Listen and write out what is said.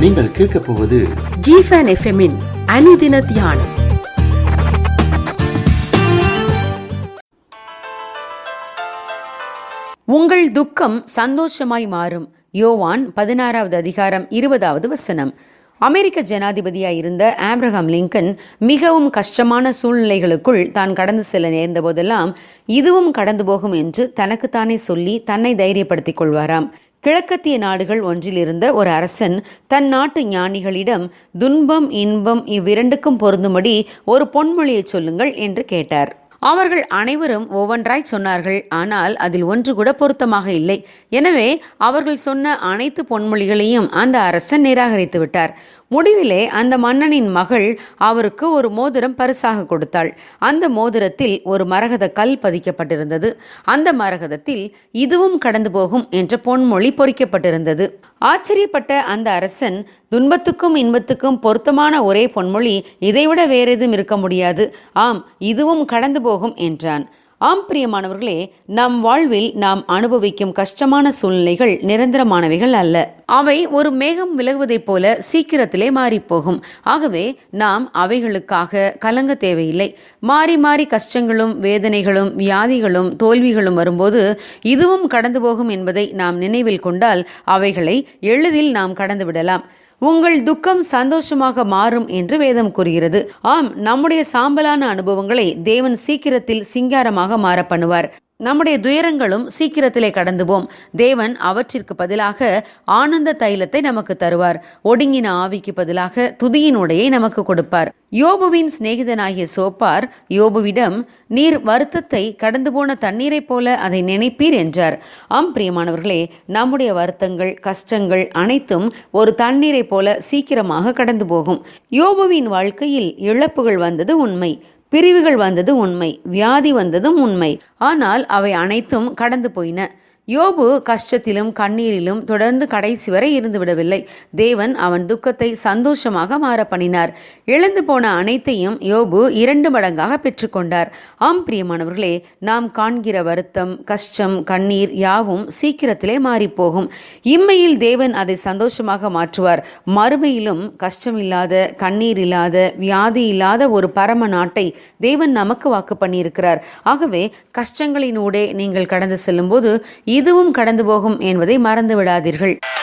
நீங்கள் கேட்கப் போவது ஜிஃபன் எஃப்எம்மின் அனுதின தியானம் உங்கள் துக்கம் சந்தோஷமாய் மாறும் யோவான் பதினாறாவது அதிகாரம் இருபதாவது வசனம் அமெரிக்க ஜனாதிபதியாய் இருந்த ஆப்ரஹாம் லிங்கன் மிகவும் கஷ்டமான சூழ்நிலைகளுக்குள் தான் கடந்து செல்ல நேர்ந்த போதெல்லாம் இதுவும் கடந்து போகும் என்று தனக்குத்தானே சொல்லி தன்னை தைரியப்படுத்திக் கொள்வாராம் கிழக்கத்திய நாடுகள் ஒன்றிலிருந்த ஒரு அரசன் தன் நாட்டு ஞானிகளிடம் துன்பம் இன்பம் இவ்விரண்டுக்கும் பொருந்தும்படி ஒரு பொன்மொழியைச் சொல்லுங்கள் என்று கேட்டார் அவர்கள் அனைவரும் ஒவ்வொன்றாய் சொன்னார்கள் ஆனால் அதில் ஒன்று கூட பொருத்தமாக இல்லை எனவே அவர்கள் சொன்ன அனைத்து பொன்மொழிகளையும் அந்த அரசன் நிராகரித்து விட்டார் முடிவிலே அந்த மன்னனின் மகள் அவருக்கு ஒரு மோதிரம் பரிசாக கொடுத்தாள் அந்த மோதிரத்தில் ஒரு மரகத கல் பதிக்கப்பட்டிருந்தது அந்த மரகதத்தில் இதுவும் கடந்து போகும் என்ற பொன்மொழி பொறிக்கப்பட்டிருந்தது ஆச்சரியப்பட்ட அந்த அரசன் துன்பத்துக்கும் இன்பத்துக்கும் பொருத்தமான ஒரே பொன்மொழி இதைவிட வேறெதும் இருக்க முடியாது ஆம் இதுவும் கடந்து போகும் என்றான் ஆம் பிரியமானவர்களே நம் வாழ்வில் நாம் அனுபவிக்கும் கஷ்டமான சூழ்நிலைகள் நிரந்தரமானவைகள் அல்ல அவை ஒரு மேகம் விலகுவதைப் போல சீக்கிரத்திலே மாறிப்போகும் ஆகவே நாம் அவைகளுக்காக கலங்க தேவையில்லை மாறி மாறி கஷ்டங்களும் வேதனைகளும் வியாதிகளும் தோல்விகளும் வரும்போது இதுவும் கடந்து போகும் என்பதை நாம் நினைவில் கொண்டால் அவைகளை எளிதில் நாம் கடந்து விடலாம் உங்கள் துக்கம் சந்தோஷமாக மாறும் என்று வேதம் கூறுகிறது ஆம் நம்முடைய சாம்பலான அனுபவங்களை தேவன் சீக்கிரத்தில் சிங்காரமாக மாற பண்ணுவார் நம்முடைய துயரங்களும் சீக்கிரத்திலே கடந்து போம் தேவன் அவற்றிற்கு பதிலாக ஆனந்த தைலத்தை நமக்கு தருவார் ஒடுங்கின ஆவிக்கு பதிலாக துதியின் உடையை நமக்கு கொடுப்பார் யோபுவின் சிநேகிதனாகிய சோப்பார் யோபுவிடம் நீர் வருத்தத்தை கடந்து போன தண்ணீரைப் போல அதை நினைப்பீர் என்றார் ஆம் பிரியமானவர்களே நம்முடைய வருத்தங்கள் கஷ்டங்கள் அனைத்தும் ஒரு தண்ணீரைப் போல சீக்கிரமாக கடந்து போகும் யோபுவின் வாழ்க்கையில் இழப்புகள் வந்தது உண்மை பிரிவுகள் வந்தது உண்மை வியாதி வந்ததும் உண்மை ஆனால் அவை அனைத்தும் கடந்து போயின யோபு கஷ்டத்திலும் கண்ணீரிலும் தொடர்ந்து கடைசி வரை இருந்து விடவில்லை தேவன் அவன் துக்கத்தை சந்தோஷமாக மாற பண்ணினார் இழந்து போன அனைத்தையும் யோபு இரண்டு மடங்காக பெற்றுக்கொண்டார் ஆம் பிரியமானவர்களே நாம் காண்கிற வருத்தம் கஷ்டம் கண்ணீர் யாவும் சீக்கிரத்திலே மாறிப்போகும் இம்மையில் தேவன் அதை சந்தோஷமாக மாற்றுவார் மறுமையிலும் கஷ்டம் இல்லாத கண்ணீர் இல்லாத வியாதி இல்லாத ஒரு பரம நாட்டை தேவன் நமக்கு வாக்கு பண்ணியிருக்கிறார் ஆகவே கஷ்டங்களினூடே நீங்கள் கடந்து செல்லும்போது இதுவும் கடந்து போகும் என்பதை மறந்து விடாதீர்கள்